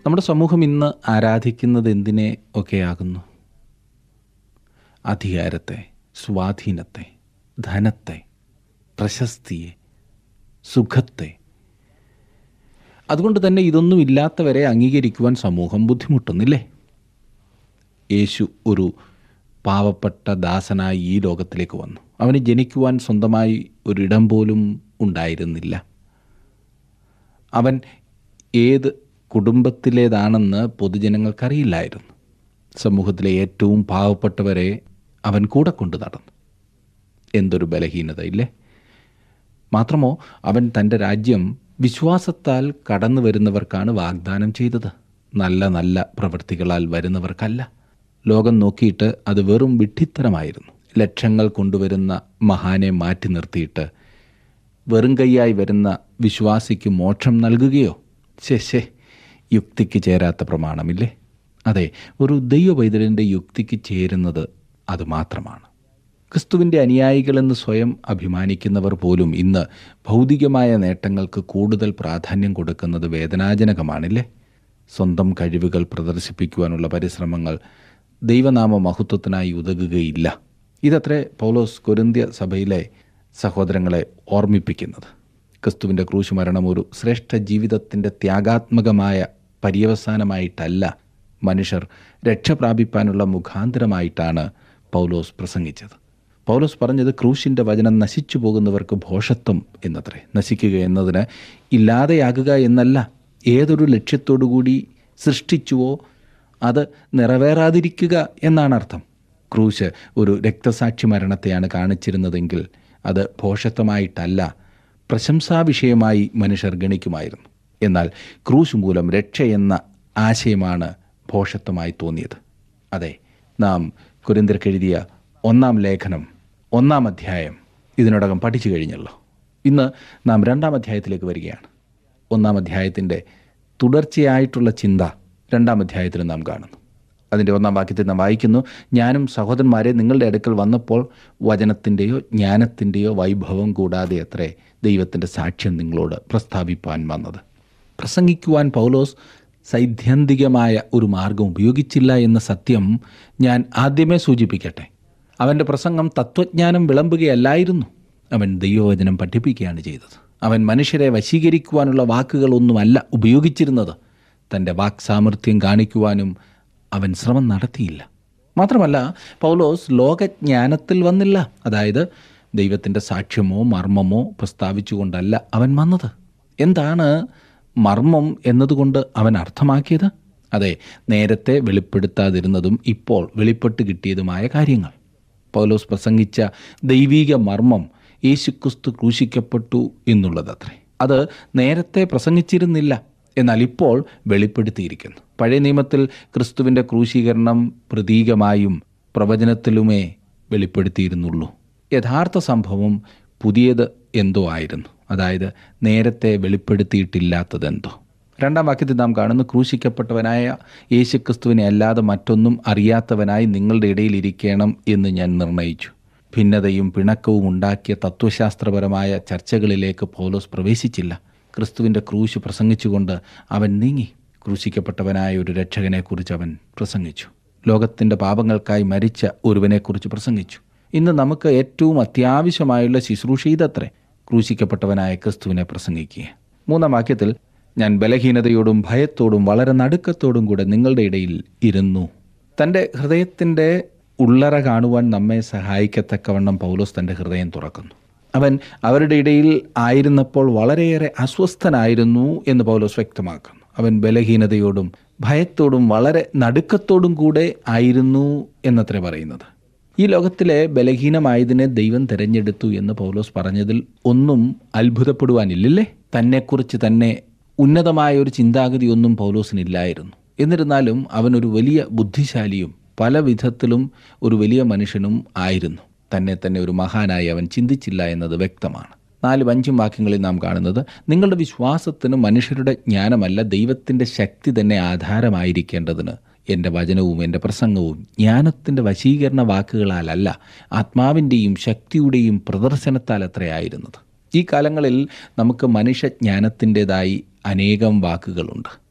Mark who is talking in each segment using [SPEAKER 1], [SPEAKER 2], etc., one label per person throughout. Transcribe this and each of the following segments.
[SPEAKER 1] നമ്മുടെ സമൂഹം ഇന്ന് ആരാധിക്കുന്നത് എന്തിനെ ഒക്കെയാകുന്നു അധികാരത്തെ സ്വാധീനത്തെ ധനത്തെ പ്രശസ്തിയെ സുഖത്തെ അതുകൊണ്ട് തന്നെ ഇതൊന്നും ഇല്ലാത്തവരെ അംഗീകരിക്കുവാൻ സമൂഹം ബുദ്ധിമുട്ടുന്നില്ലേ യേശു ഒരു പാവപ്പെട്ട ദാസനായി ഈ ലോകത്തിലേക്ക് വന്നു അവന് ജനിക്കുവാൻ സ്വന്തമായി ഒരിടം പോലും ഉണ്ടായിരുന്നില്ല അവൻ ഏത് കുടുംബത്തിലേതാണെന്ന് പൊതുജനങ്ങൾക്കറിയില്ലായിരുന്നു സമൂഹത്തിലെ ഏറ്റവും പാവപ്പെട്ടവരെ അവൻ കൂടെ കൊണ്ടു നടന്നു എന്തൊരു ബലഹീനത ഇല്ലേ മാത്രമോ അവൻ തൻ്റെ രാജ്യം വിശ്വാസത്താൽ കടന്നു വരുന്നവർക്കാണ് വാഗ്ദാനം ചെയ്തത് നല്ല നല്ല പ്രവൃത്തികളാൽ വരുന്നവർക്കല്ല ലോകം നോക്കിയിട്ട് അത് വെറും വിഡ്ഢിത്തരമായിരുന്നു ലക്ഷങ്ങൾ കൊണ്ടുവരുന്ന മഹാനെ മാറ്റി നിർത്തിയിട്ട് വെറും കൈയായി വരുന്ന വിശ്വാസിക്ക് മോക്ഷം നൽകുകയോ ശേ യുക്തിക്ക് ചേരാത്ത പ്രമാണമില്ലേ അതെ ഒരു ദൈവവൈദ്യൻ്റെ യുക്തിക്ക് ചേരുന്നത് അത് മാത്രമാണ് ക്രിസ്തുവിൻ്റെ അനുയായികളെന്ന് സ്വയം അഭിമാനിക്കുന്നവർ പോലും ഇന്ന് ഭൗതികമായ നേട്ടങ്ങൾക്ക് കൂടുതൽ പ്രാധാന്യം കൊടുക്കുന്നത് വേദനാജനകമാണില്ലേ സ്വന്തം കഴിവുകൾ പ്രദർശിപ്പിക്കുവാനുള്ള പരിശ്രമങ്ങൾ ദൈവനാമ മഹത്വത്തിനായി ഉതകുകയില്ല ഇതത്രേ പൗലോസ് കൊരിന്ത്യ സഭയിലെ സഹോദരങ്ങളെ ഓർമ്മിപ്പിക്കുന്നത് ക്രിസ്തുവിൻ്റെ ക്രൂശ് മരണം ഒരു ശ്രേഷ്ഠ ജീവിതത്തിൻ്റെ ത്യാഗാത്മകമായ പര്യവസാനമായിട്ടല്ല മനുഷ്യർ രക്ഷ പ്രാപിപ്പാനുള്ള മുഖാന്തരമായിട്ടാണ് പൗലോസ് പ്രസംഗിച്ചത് പൗലോസ് പറഞ്ഞത് ക്രൂശിൻ്റെ വചനം നശിച്ചു പോകുന്നവർക്ക് ഭോഷത്വം എന്നത്രേ നശിക്കുക എന്നതിന് ഇല്ലാതെയാകുക എന്നല്ല ഏതൊരു ലക്ഷ്യത്തോടുകൂടി സൃഷ്ടിച്ചുവോ അത് നിറവേറാതിരിക്കുക എന്നാണ് അർത്ഥം ക്രൂശ് ഒരു രക്തസാക്ഷി മരണത്തെയാണ് കാണിച്ചിരുന്നതെങ്കിൽ അത് ഭോഷത്വമായിട്ടല്ല പ്രശംസാവിഷയമായി മനുഷ്യർ ഗണിക്കുമായിരുന്നു എന്നാൽ ക്രൂശ് മൂലം രക്ഷ എന്ന ആശയമാണ് ഭോഷത്വമായി തോന്നിയത് അതെ നാം കുരിന്തിർക്കെഴുതിയ ഒന്നാം ലേഖനം ഒന്നാം അധ്യായം ഇതിനോടകം പഠിച്ചു കഴിഞ്ഞല്ലോ ഇന്ന് നാം രണ്ടാം അധ്യായത്തിലേക്ക് വരികയാണ് ഒന്നാം അധ്യായത്തിൻ്റെ തുടർച്ചയായിട്ടുള്ള ചിന്ത രണ്ടാം അധ്യായത്തിൽ നാം കാണുന്നു അതിൻ്റെ ഒന്നാം വാക്യത്തിൽ നാം വായിക്കുന്നു ഞാനും സഹോദരന്മാരെ നിങ്ങളുടെ അടുക്കൽ വന്നപ്പോൾ വചനത്തിൻ്റെയോ ജ്ഞാനത്തിൻ്റെയോ വൈഭവം കൂടാതെ അത്രേ ദൈവത്തിൻ്റെ സാക്ഷ്യം നിങ്ങളോട് പ്രസ്താവിപ്പാൻ വന്നത് പ്രസംഗിക്കുവാൻ പൗലോസ് സൈദ്ധാന്തികമായ ഒരു മാർഗം ഉപയോഗിച്ചില്ല എന്ന സത്യം ഞാൻ ആദ്യമേ സൂചിപ്പിക്കട്ടെ അവൻ്റെ പ്രസംഗം തത്വജ്ഞാനം വിളമ്പുകയല്ലായിരുന്നു അവൻ ദൈവവചനം പഠിപ്പിക്കുകയാണ് ചെയ്തത് അവൻ മനുഷ്യരെ വശീകരിക്കുവാനുള്ള വാക്കുകളൊന്നുമല്ല ഉപയോഗിച്ചിരുന്നത് തൻ്റെ വാക് സാമർഥ്യം കാണിക്കുവാനും അവൻ ശ്രമം നടത്തിയില്ല മാത്രമല്ല പൗലോസ് ലോകജ്ഞാനത്തിൽ വന്നില്ല അതായത് ദൈവത്തിൻ്റെ സാക്ഷ്യമോ മർമ്മമോ പ്രസ്താവിച്ചുകൊണ്ടല്ല അവൻ വന്നത് എന്താണ് മർമ്മം എന്നതുകൊണ്ട് അവൻ അർത്ഥമാക്കിയത് അതെ നേരത്തെ വെളിപ്പെടുത്താതിരുന്നതും ഇപ്പോൾ വെളിപ്പെട്ട് കിട്ടിയതുമായ കാര്യങ്ങൾ പൗലോസ് പ്രസംഗിച്ച ദൈവീക മർമ്മം യേശുക്രിസ്തു ക്രൂശിക്കപ്പെട്ടു എന്നുള്ളതത്രേ അത് നേരത്തെ പ്രസംഗിച്ചിരുന്നില്ല എന്നാൽ ഇപ്പോൾ വെളിപ്പെടുത്തിയിരിക്കുന്നു പഴയ നിയമത്തിൽ ക്രിസ്തുവിൻ്റെ ക്രൂശീകരണം പ്രതീകമായും പ്രവചനത്തിലുമേ വെളിപ്പെടുത്തിയിരുന്നുള്ളൂ യഥാർത്ഥ സംഭവം പുതിയത് എന്തോ ആയിരുന്നു അതായത് നേരത്തെ വെളിപ്പെടുത്തിയിട്ടില്ലാത്തതെന്തോ രണ്ടാം വാക്യത്തിൽ നാം കാണുന്നു ക്രൂശിക്കപ്പെട്ടവനായ യേശുക്രിസ്തുവിനെ അല്ലാതെ മറ്റൊന്നും അറിയാത്തവനായി നിങ്ങളുടെ ഇടയിൽ ഇരിക്കണം എന്ന് ഞാൻ നിർണയിച്ചു ഭിന്നതയും പിണക്കവും ഉണ്ടാക്കിയ തത്വശാസ്ത്രപരമായ ചർച്ചകളിലേക്ക് പൗലോസ് പ്രവേശിച്ചില്ല ക്രിസ്തുവിൻ്റെ ക്രൂശ് പ്രസംഗിച്ചുകൊണ്ട് അവൻ നീങ്ങി ക്രൂശിക്കപ്പെട്ടവനായ ഒരു രക്ഷകനെക്കുറിച്ച് അവൻ പ്രസംഗിച്ചു ലോകത്തിൻ്റെ പാപങ്ങൾക്കായി മരിച്ച ഒരുവനെക്കുറിച്ച് പ്രസംഗിച്ചു ഇന്ന് നമുക്ക് ഏറ്റവും അത്യാവശ്യമായുള്ള ശുശ്രൂഷ ഇതത്രേ ക്രൂശിക്കപ്പെട്ടവനായ ക്രിസ്തുവിനെ പ്രസംഗിക്കുക മൂന്നാം വാക്യത്തിൽ ഞാൻ ബലഹീനതയോടും ഭയത്തോടും വളരെ നടുക്കത്തോടും കൂടെ നിങ്ങളുടെ ഇടയിൽ ഇരുന്നു തൻ്റെ ഹൃദയത്തിൻ്റെ ഉള്ളറ കാണുവാൻ നമ്മെ സഹായിക്കത്തക്കവണ്ണം പൗലോസ് തൻ്റെ ഹൃദയം തുറക്കുന്നു അവൻ അവരുടെ ഇടയിൽ ആയിരുന്നപ്പോൾ വളരെയേറെ അസ്വസ്ഥനായിരുന്നു എന്ന് പൗലോസ് വ്യക്തമാക്കുന്നു അവൻ ബലഹീനതയോടും ഭയത്തോടും വളരെ നടുക്കത്തോടും കൂടെ ആയിരുന്നു എന്നത്രേ പറയുന്നത് ഈ ലോകത്തിലെ ബലഹീനമായതിനെ ദൈവം തിരഞ്ഞെടുത്തു എന്ന് പൗലോസ് പറഞ്ഞതിൽ ഒന്നും അത്ഭുതപ്പെടുവാനില്ലല്ലേ തന്നെക്കുറിച്ച് തന്നെ ഉന്നതമായ ഒരു ചിന്താഗതി ഒന്നും പൗലോസിനില്ലായിരുന്നു എന്നിരുന്നാലും അവനൊരു വലിയ ബുദ്ധിശാലിയും പല വിധത്തിലും ഒരു വലിയ മനുഷ്യനും ആയിരുന്നു തന്നെ തന്നെ ഒരു മഹാനായി അവൻ ചിന്തിച്ചില്ല എന്നത് വ്യക്തമാണ് നാലും അഞ്ചും വാക്യങ്ങളിൽ നാം കാണുന്നത് നിങ്ങളുടെ വിശ്വാസത്തിന് മനുഷ്യരുടെ ജ്ഞാനമല്ല ദൈവത്തിൻ്റെ ശക്തി തന്നെ ആധാരമായിരിക്കേണ്ടതിന് എൻ്റെ വചനവും എൻ്റെ പ്രസംഗവും ജ്ഞാനത്തിൻ്റെ വശീകരണ വാക്കുകളാലല്ല ആത്മാവിൻ്റെയും ശക്തിയുടെയും പ്രദർശനത്താൽ അത്രയായിരുന്നത് ഈ കാലങ്ങളിൽ നമുക്ക് മനുഷ്യജ്ഞാനത്തിൻ്റെതായി അനേകം വാക്കുകളുണ്ട്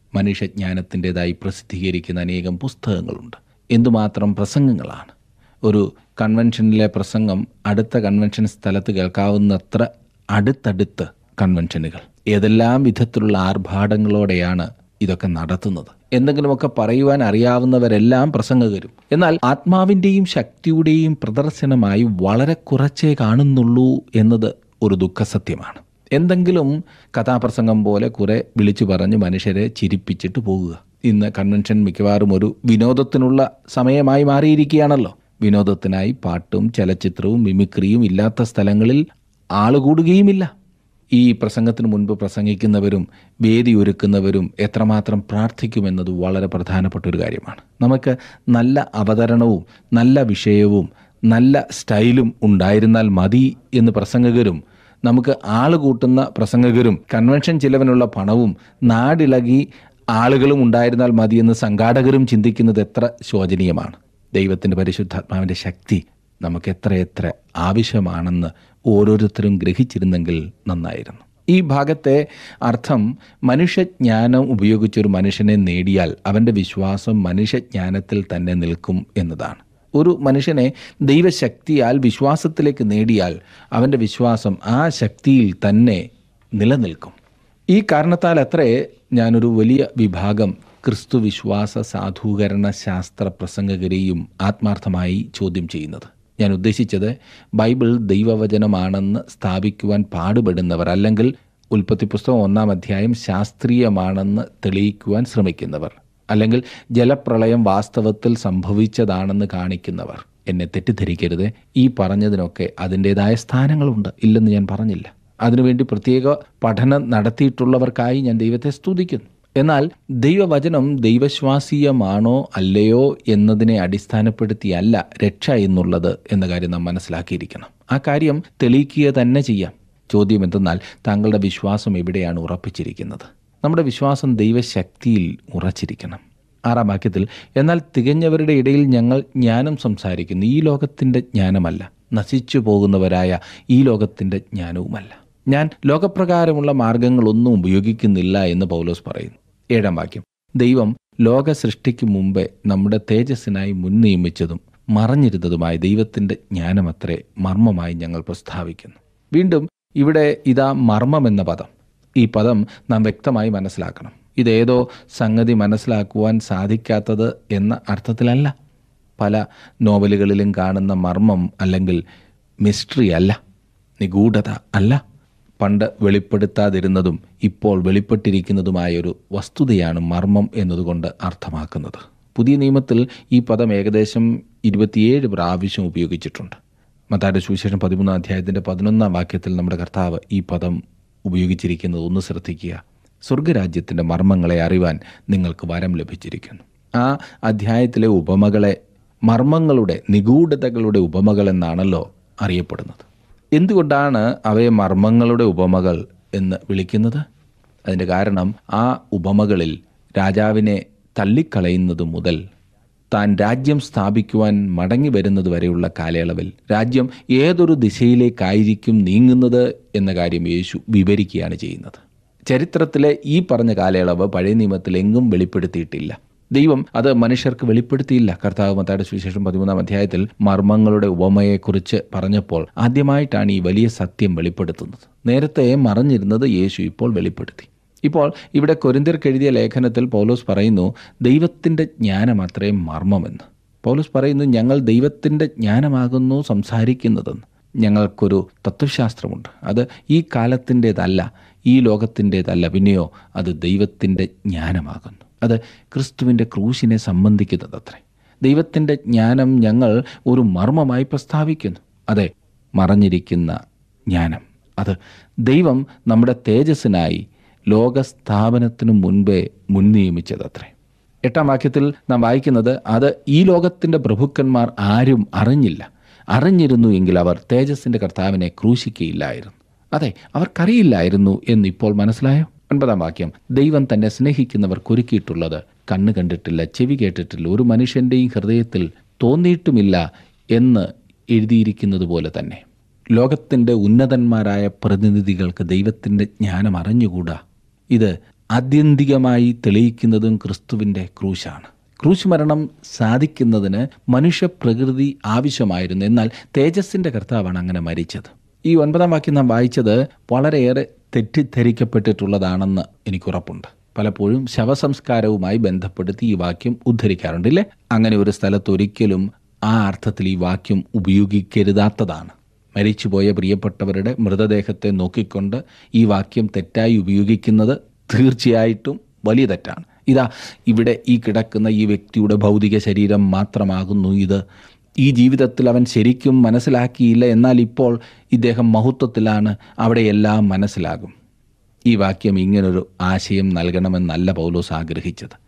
[SPEAKER 1] മനുഷ്യജ്ഞാനത്തിൻ്റെതായി പ്രസിദ്ധീകരിക്കുന്ന അനേകം പുസ്തകങ്ങളുണ്ട് എന്തുമാത്രം പ്രസംഗങ്ങളാണ് ഒരു കൺവെൻഷനിലെ പ്രസംഗം അടുത്ത കൺവെൻഷൻ സ്ഥലത്ത് കേൾക്കാവുന്നത്ര അടുത്തടുത്ത് കൺവെൻഷനുകൾ ഏതെല്ലാം വിധത്തിലുള്ള ആർഭാടങ്ങളോടെയാണ് ഇതൊക്കെ നടത്തുന്നത് എന്തെങ്കിലുമൊക്കെ പറയുവാൻ അറിയാവുന്നവരെല്ലാം പ്രസംഗകരും എന്നാൽ ആത്മാവിൻ്റെയും ശക്തിയുടെയും പ്രദർശനമായി വളരെ കുറച്ചേ കാണുന്നുള്ളൂ എന്നത് ഒരു ദുഃഖസത്യമാണ് എന്തെങ്കിലും കഥാപ്രസംഗം പോലെ കുറെ വിളിച്ചു പറഞ്ഞ് മനുഷ്യരെ ചിരിപ്പിച്ചിട്ട് പോകുക ഇന്ന് കൺവെൻഷൻ മിക്കവാറും ഒരു വിനോദത്തിനുള്ള സമയമായി മാറിയിരിക്കുകയാണല്ലോ വിനോദത്തിനായി പാട്ടും ചലച്ചിത്രവും മിമിക്രിയും ഇല്ലാത്ത സ്ഥലങ്ങളിൽ ആളുകൂടുകയുമില്ല ഈ പ്രസംഗത്തിന് മുൻപ് പ്രസംഗിക്കുന്നവരും വേദി ഒരുക്കുന്നവരും എത്രമാത്രം പ്രാർത്ഥിക്കുമെന്നത് വളരെ പ്രധാനപ്പെട്ട ഒരു കാര്യമാണ് നമുക്ക് നല്ല അവതരണവും നല്ല വിഷയവും നല്ല സ്റ്റൈലും ഉണ്ടായിരുന്നാൽ മതി എന്ന് പ്രസംഗകരും നമുക്ക് ആള് കൂട്ടുന്ന പ്രസംഗകരും കൺവെൻഷൻ ചിലവിനുള്ള പണവും നാടിളകി ആളുകളും ഉണ്ടായിരുന്നാൽ മതിയെന്ന് സംഘാടകരും ചിന്തിക്കുന്നത് എത്ര ശോചനീയമാണ് ദൈവത്തിൻ്റെ പരിശുദ്ധാത്മാവിൻ്റെ ശക്തി നമുക്ക് എത്രയെത്ര ആവശ്യമാണെന്ന് ഓരോരുത്തരും ഗ്രഹിച്ചിരുന്നെങ്കിൽ നന്നായിരുന്നു ഈ ഭാഗത്തെ അർത്ഥം മനുഷ്യജ്ഞാനം ഉപയോഗിച്ചൊരു മനുഷ്യനെ നേടിയാൽ അവൻ്റെ വിശ്വാസം മനുഷ്യജ്ഞാനത്തിൽ തന്നെ നിൽക്കും എന്നതാണ് ഒരു മനുഷ്യനെ ദൈവശക്തിയാൽ വിശ്വാസത്തിലേക്ക് നേടിയാൽ അവൻ്റെ വിശ്വാസം ആ ശക്തിയിൽ തന്നെ നിലനിൽക്കും ഈ കാരണത്താൽ അത്രേ ഞാനൊരു വലിയ വിഭാഗം ക്രിസ്തു വിശ്വാസ സാധൂകരണ ശാസ്ത്ര പ്രസംഗകരെയും ആത്മാർത്ഥമായി ചോദ്യം ചെയ്യുന്നത് ഞാൻ ഉദ്ദേശിച്ചത് ബൈബിൾ ദൈവവചനമാണെന്ന് സ്ഥാപിക്കുവാൻ പാടുപെടുന്നവർ അല്ലെങ്കിൽ ഉൽപ്പത്തി പുസ്തകം ഒന്നാം അധ്യായം ശാസ്ത്രീയമാണെന്ന് തെളിയിക്കുവാൻ ശ്രമിക്കുന്നവർ അല്ലെങ്കിൽ ജലപ്രളയം വാസ്തവത്തിൽ സംഭവിച്ചതാണെന്ന് കാണിക്കുന്നവർ എന്നെ തെറ്റിദ്ധരിക്കരുത് ഈ പറഞ്ഞതിനൊക്കെ അതിൻ്റെതായ സ്ഥാനങ്ങളുണ്ട് ഇല്ലെന്ന് ഞാൻ പറഞ്ഞില്ല അതിനുവേണ്ടി പ്രത്യേക പഠനം നടത്തിയിട്ടുള്ളവർക്കായി ഞാൻ ദൈവത്തെ സ്തുതിക്കുന്നു എന്നാൽ ദൈവവചനം ദൈവശ്വാസീയമാണോ അല്ലയോ എന്നതിനെ അടിസ്ഥാനപ്പെടുത്തിയല്ല രക്ഷ എന്നുള്ളത് എന്ന കാര്യം നാം മനസ്സിലാക്കിയിരിക്കണം ആ കാര്യം തെളിയിക്കുക തന്നെ ചെയ്യാം ചോദ്യം എന്തെന്നാൽ താങ്കളുടെ വിശ്വാസം എവിടെയാണ് ഉറപ്പിച്ചിരിക്കുന്നത് നമ്മുടെ വിശ്വാസം ദൈവശക്തിയിൽ ഉറച്ചിരിക്കണം ആറാം വാക്യത്തിൽ എന്നാൽ തികഞ്ഞവരുടെ ഇടയിൽ ഞങ്ങൾ ജ്ഞാനം സംസാരിക്കുന്നു ഈ ലോകത്തിൻ്റെ ജ്ഞാനമല്ല നശിച്ചു പോകുന്നവരായ ഈ ലോകത്തിൻ്റെ ജ്ഞാനവുമല്ല ഞാൻ ലോകപ്രകാരമുള്ള മാർഗങ്ങളൊന്നും ഉപയോഗിക്കുന്നില്ല എന്ന് പൗലോസ് പറയുന്നു ഏഴാം വാക്യം ദൈവം ലോക സൃഷ്ടിക്ക് മുമ്പേ നമ്മുടെ തേജസ്സിനായി മുൻ നിയമിച്ചതും മറഞ്ഞിരുന്നതുമായ ദൈവത്തിൻ്റെ ജ്ഞാനമത്രേ മർമ്മമായി ഞങ്ങൾ പ്രസ്താവിക്കുന്നു വീണ്ടും ഇവിടെ ഇതാ മർമ്മം എന്ന പദം ഈ പദം നാം വ്യക്തമായി മനസ്സിലാക്കണം ഇതേതോ സംഗതി മനസ്സിലാക്കുവാൻ സാധിക്കാത്തത് എന്ന അർത്ഥത്തിലല്ല പല നോവലുകളിലും കാണുന്ന മർമ്മം അല്ലെങ്കിൽ മിസ്റ്ററി അല്ല നിഗൂഢത അല്ല പണ്ട് വെളിപ്പെടുത്താതിരുന്നതും ഇപ്പോൾ വെളിപ്പെട്ടിരിക്കുന്നതുമായ ഒരു വസ്തുതയാണ് മർമ്മം എന്നതുകൊണ്ട് അർത്ഥമാക്കുന്നത് പുതിയ നിയമത്തിൽ ഈ പദം ഏകദേശം ഇരുപത്തിയേഴ് പ്രാവശ്യം ഉപയോഗിച്ചിട്ടുണ്ട് മത്തായുടെ സുവിശേഷം പതിമൂന്നാം അധ്യായത്തിൻ്റെ പതിനൊന്നാം വാക്യത്തിൽ നമ്മുടെ കർത്താവ് ഈ പദം ഉപയോഗിച്ചിരിക്കുന്നത് ഒന്ന് ശ്രദ്ധിക്കുക സ്വർഗരാജ്യത്തിൻ്റെ മർമ്മങ്ങളെ അറിവാൻ നിങ്ങൾക്ക് വരം ലഭിച്ചിരിക്കുന്നു ആ അധ്യായത്തിലെ ഉപമകളെ മർമ്മങ്ങളുടെ നിഗൂഢതകളുടെ ഉപമകൾ എന്നാണല്ലോ അറിയപ്പെടുന്നത് എന്തുകൊണ്ടാണ് അവയെ മർമ്മങ്ങളുടെ ഉപമകൾ എന്ന് വിളിക്കുന്നത് അതിൻ്റെ കാരണം ആ ഉപമകളിൽ രാജാവിനെ തള്ളിക്കളയുന്നത് മുതൽ താൻ രാജ്യം സ്ഥാപിക്കുവാൻ മടങ്ങി വരുന്നത് വരെയുള്ള കാലയളവിൽ രാജ്യം ഏതൊരു ദിശയിലേക്കായിരിക്കും നീങ്ങുന്നത് എന്ന കാര്യം യേശു വിവരിക്കുകയാണ് ചെയ്യുന്നത് ചരിത്രത്തിലെ ഈ പറഞ്ഞ കാലയളവ് പഴയ നിയമത്തിൽ എങ്ങും വെളിപ്പെടുത്തിയിട്ടില്ല ദൈവം അത് മനുഷ്യർക്ക് വെളിപ്പെടുത്തിയില്ല കർത്താവ് മത്തായുടെ സുവിശേഷം പതിമൂന്നാം അധ്യായത്തിൽ മർമ്മങ്ങളുടെ ഉപമയെക്കുറിച്ച് പറഞ്ഞപ്പോൾ ആദ്യമായിട്ടാണ് ഈ വലിയ സത്യം വെളിപ്പെടുത്തുന്നത് നേരത്തെ മറഞ്ഞിരുന്നത് യേശു ഇപ്പോൾ വെളിപ്പെടുത്തി ഇപ്പോൾ ഇവിടെ കൊരിന്തിർക്ക് എഴുതിയ ലേഖനത്തിൽ പൗലോസ് പറയുന്നു ദൈവത്തിൻ്റെ ജ്ഞാനം അത്രയും മർമ്മമെന്ന് പൗലോസ് പറയുന്നു ഞങ്ങൾ ദൈവത്തിൻ്റെ ജ്ഞാനമാകുന്നു സംസാരിക്കുന്നതെന്ന് ഞങ്ങൾക്കൊരു തത്വശാസ്ത്രമുണ്ട് അത് ഈ കാലത്തിൻ്റേതല്ല ഈ ലോകത്തിൻ്റേതല്ല പിന്നെയോ അത് ദൈവത്തിൻ്റെ ജ്ഞാനമാകുന്നു അത് ക്രിസ്തുവിൻ്റെ ക്രൂശിനെ സംബന്ധിക്കുന്നതത്രേ ദൈവത്തിൻ്റെ ജ്ഞാനം ഞങ്ങൾ ഒരു മർമ്മമായി പ്രസ്താവിക്കുന്നു അതെ മറഞ്ഞിരിക്കുന്ന ജ്ഞാനം അത് ദൈവം നമ്മുടെ തേജസ്സിനായി ലോകസ്ഥാപനത്തിനു മുൻപേ മുൻ നിയമിച്ചതത്രേ എട്ടാം വാക്യത്തിൽ നാം വായിക്കുന്നത് അത് ഈ ലോകത്തിൻ്റെ പ്രഭുക്കന്മാർ ആരും അറിഞ്ഞില്ല അറിഞ്ഞിരുന്നു എങ്കിൽ അവർ തേജസ്സിൻ്റെ കർത്താവിനെ ക്രൂശിക്കുകയില്ലായിരുന്നു അതെ അവർക്കറിയില്ലായിരുന്നു എന്നിപ്പോൾ മനസ്സിലായോ ഒൻപതാം വാക്യം ദൈവം തന്നെ സ്നേഹിക്കുന്നവർ കുരുക്കിയിട്ടുള്ളത് കണ്ണ് കണ്ടിട്ടില്ല ചെവി കേട്ടിട്ടില്ല ഒരു മനുഷ്യൻ്റെയും ഹൃദയത്തിൽ തോന്നിയിട്ടുമില്ല എന്ന് എഴുതിയിരിക്കുന്നത് പോലെ തന്നെ ലോകത്തിൻ്റെ ഉന്നതന്മാരായ പ്രതിനിധികൾക്ക് ദൈവത്തിൻ്റെ ജ്ഞാനം അറിഞ്ഞുകൂടാ ഇത് ആത്യന്തികമായി തെളിയിക്കുന്നതും ക്രിസ്തുവിൻ്റെ ക്രൂശാണ് ക്രൂശ് മരണം സാധിക്കുന്നതിന് മനുഷ്യപ്രകൃതി ആവശ്യമായിരുന്നു എന്നാൽ തേജസ്സിൻ്റെ കർത്താവാണ് അങ്ങനെ മരിച്ചത് ഈ ഒൻപതാം വാക്യം നാം വായിച്ചത് വളരെയേറെ തെറ്റിദ്ധരിക്കപ്പെട്ടിട്ടുള്ളതാണെന്ന് എനിക്കുറപ്പുണ്ട് പലപ്പോഴും ശവസംസ്കാരവുമായി ബന്ധപ്പെടുത്തി ഈ വാക്യം ഉദ്ധരിക്കാറുണ്ട് ഇല്ലേ അങ്ങനെ ഒരു സ്ഥലത്ത് ഒരിക്കലും ആ അർത്ഥത്തിൽ ഈ വാക്യം ഉപയോഗിക്കരുതാത്തതാണ് മരിച്ചുപോയ പ്രിയപ്പെട്ടവരുടെ മൃതദേഹത്തെ നോക്കിക്കൊണ്ട് ഈ വാക്യം തെറ്റായി ഉപയോഗിക്കുന്നത് തീർച്ചയായിട്ടും വലിയ തെറ്റാണ് ഇതാ ഇവിടെ ഈ കിടക്കുന്ന ഈ വ്യക്തിയുടെ ഭൗതിക ശരീരം മാത്രമാകുന്നു ഇത് ഈ ജീവിതത്തിൽ അവൻ ശരിക്കും മനസ്സിലാക്കിയില്ല എന്നാൽ ഇപ്പോൾ ഇദ്ദേഹം മഹത്വത്തിലാണ് അവിടെ എല്ലാം മനസ്സിലാകും ഈ വാക്യം ഇങ്ങനൊരു ആശയം നൽകണമെന്നല്ല പൗലോസ് ആഗ്രഹിച്ചത്